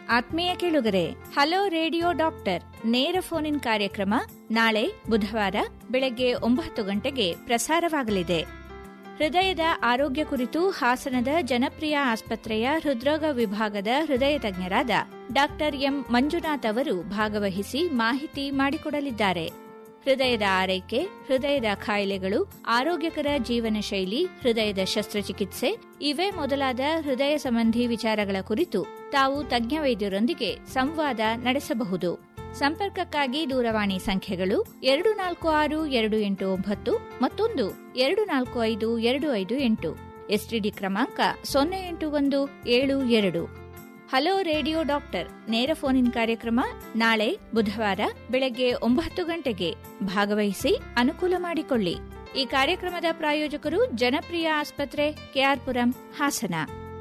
ಆತ್ಮೀಯ ಕೇಳುಗರೆ hello radio doctor ನೇರ ಫೋನ್ ಇನ್ ಕಾರ್ಯಕ್ರಮ ನಾಳೆ ಬುಧವಾರ ಬೆಳಗ್ಗೆ ಒಂಬತ್ತು ಗಂಟೆಗೆ ಪ್ರಸಾರವಾಗಲಿದೆ ಹೃದಯದ ಆರೋಗ್ಯ ಕುರಿತು ಹಾಸನದ ಜನಪ್ರಿಯ ಆಸ್ಪತ್ರೆಯ ಹೃದ್ರೋಗ ವಿಭಾಗದ ಹೃದಯ ತಜ್ಞರಾದ ಡಾಕ್ಟರ್ ಎಂ ಮಂಜುನಾಥ್ ಅವರು ಭಾಗವಹಿಸಿ ಮಾಹಿತಿ ಮಾಡಿಕೊಡಲಿದ್ದಾರೆ ಹೃದಯದ ಆರೈಕೆ ಹೃದಯದ ಕಾಯಿಲೆಗಳು ಆರೋಗ್ಯಕರ ಜೀವನ ಶೈಲಿ ಹೃದಯದ ಶಸ್ತ್ರಚಿಕಿತ್ಸೆ ಇವೇ ಮೊದಲಾದ ಹೃದಯ ಸಂಬಂಧಿ ವಿಚಾರಗಳ ಕುರಿತು ತಾವು ತಜ್ಞ ವೈದ್ಯರೊಂದಿಗೆ ಸಂವಾದ ನಡೆಸಬಹುದು ಸಂಪರ್ಕಕ್ಕಾಗಿ ದೂರವಾಣಿ ಸಂಖ್ಯೆಗಳು ಎರಡು ನಾಲ್ಕು ಆರು ಎರಡು ಎಂಟು ಒಂಬತ್ತು ಮತ್ತೊಂದು ಎರಡು ನಾಲ್ಕು ಐದು ಎರಡು ಐದು ಎಂಟು ಎಸ್ಟಿಡಿ ಕ್ರಮಾಂಕ ಸೊನ್ನೆ ಎಂಟು ಒಂದು ಏಳು ಎರಡು ಹಲೋ ರೇಡಿಯೋ ಡಾಕ್ಟರ್ ನೇರ ಫೋನ್ ಇನ್ ಕಾರ್ಯಕ್ರಮ ನಾಳೆ ಬುಧವಾರ ಬೆಳಗ್ಗೆ ಒಂಬತ್ತು ಗಂಟೆಗೆ ಭಾಗವಹಿಸಿ ಅನುಕೂಲ ಮಾಡಿಕೊಳ್ಳಿ ಈ ಕಾರ್ಯಕ್ರಮದ ಪ್ರಾಯೋಜಕರು ಜನಪ್ರಿಯ ಆಸ್ಪತ್ರೆ ಕೆಆರ್ಪುರಂ ಹಾಸನ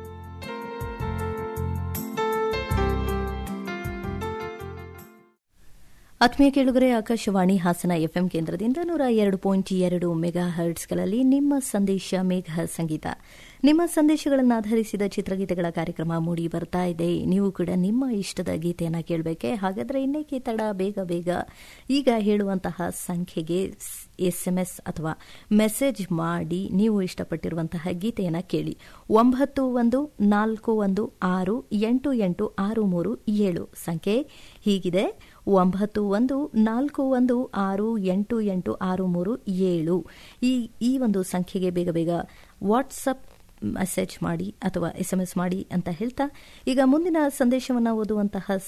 ಆತ್ಮೀಯ ಕೇಳುಗರೆ ಆಕಾಶವಾಣಿ ಹಾಸನ ಎಫ್ಎಂ ಕೇಂದ್ರದಿಂದ ನೂರ ಎರಡು ಪಾಯಿಂಟ್ ಎರಡು ಮೆಗಾ ಹರ್ಟ್ಸ್ಗಳಲ್ಲಿ ನಿಮ್ಮ ಸಂದೇಶ ಮೇಘ ಸಂಗೀತ ನಿಮ್ಮ ಸಂದೇಶಗಳನ್ನು ಆಧರಿಸಿದ ಚಿತ್ರಗೀತೆಗಳ ಕಾರ್ಯಕ್ರಮ ಮೂಡಿ ಬರ್ತಾ ಇದೆ ನೀವು ಕೂಡ ನಿಮ್ಮ ಇಷ್ಟದ ಗೀತೆಯನ್ನು ಕೇಳಬೇಕೆ ಹಾಗಾದರೆ ಇನ್ನೇಕೆ ತಡ ಬೇಗ ಬೇಗ ಈಗ ಹೇಳುವಂತಹ ಸಂಖ್ಯೆಗೆ ಎಸ್ಎಂಎಸ್ ಅಥವಾ ಮೆಸೇಜ್ ಮಾಡಿ ನೀವು ಇಷ್ಟಪಟ್ಟಿರುವಂತಹ ಗೀತೆಯನ್ನು ಕೇಳಿ ಒಂಬತ್ತು ಒಂದು ನಾಲ್ಕು ಒಂದು ಆರು ಎಂಟು ಎಂಟು ಆರು ಮೂರು ಏಳು ಸಂಖ್ಯೆ ಹೀಗಿದೆ ಒಂಬತ್ತು ಒಂದು ನಾಲ್ಕು ಒಂದು ಆರು ಎಂಟು ಎಂಟು ಆರು ಮೂರು ಏಳು ಈ ಈ ಒಂದು ಸಂಖ್ಯೆಗೆ ಬೇಗ ಬೇಗ ವಾಟ್ಸಪ್ ಮೆಸೇಜ್ ಮಾಡಿ ಅಥವಾ ಎಸ್ಎಂಎಸ್ ಮಾಡಿ ಅಂತ ಹೇಳ್ತಾ ಈಗ ಮುಂದಿನ ಸಂದೇಶವನ್ನು ಓದುವಂತಹ